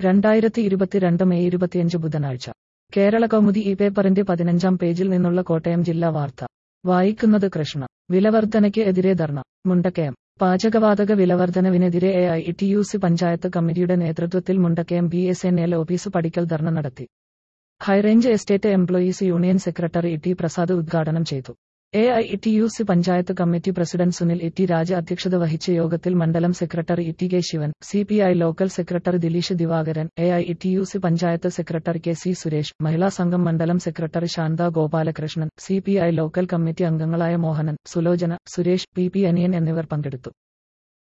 രണ്ടായിരത്തി ഇരുപത്തിരണ്ട് മെയ് ഇരുപത്തിയഞ്ച് ബുധനാഴ്ച കേരള കൗമുദി ഈ പേപ്പറിന്റെ പതിനഞ്ചാം പേജിൽ നിന്നുള്ള കോട്ടയം ജില്ലാ വാർത്ത വായിക്കുന്നത് കൃഷ്ണ വിലവർധനയ്ക്ക് എതിരെ ധർണ മുണ്ടക്കയം പാചകവാതക വിലവർധനവിനെതിരെ A I T U C panchayat കമ്മിറ്റിയുടെ നേതൃത്വത്തിൽ Mundakayam B S N L office പടിക്കൽ ധർണ നടത്തി high range estate employees union secretary T Prasad ഉദ്ഘാടനം ചെയ്തു A I T U C panchayat committee president Sunil E Raja അധ്യക്ഷത വഹിച്ച യോഗത്തിൽ മണ്ഡലം secretary T K Sivan C P I local secretary Dileesh Divakaran A I T U C panchayat secretary K C Suresh Mahila Sangham മണ്ഡലം secretary Santha Gopalakrishnan C P I local committee അംഗങ്ങളായ Mohanan Sulochana Suresh P P Aniyan എന്നിവർ പങ്കെടുത്തു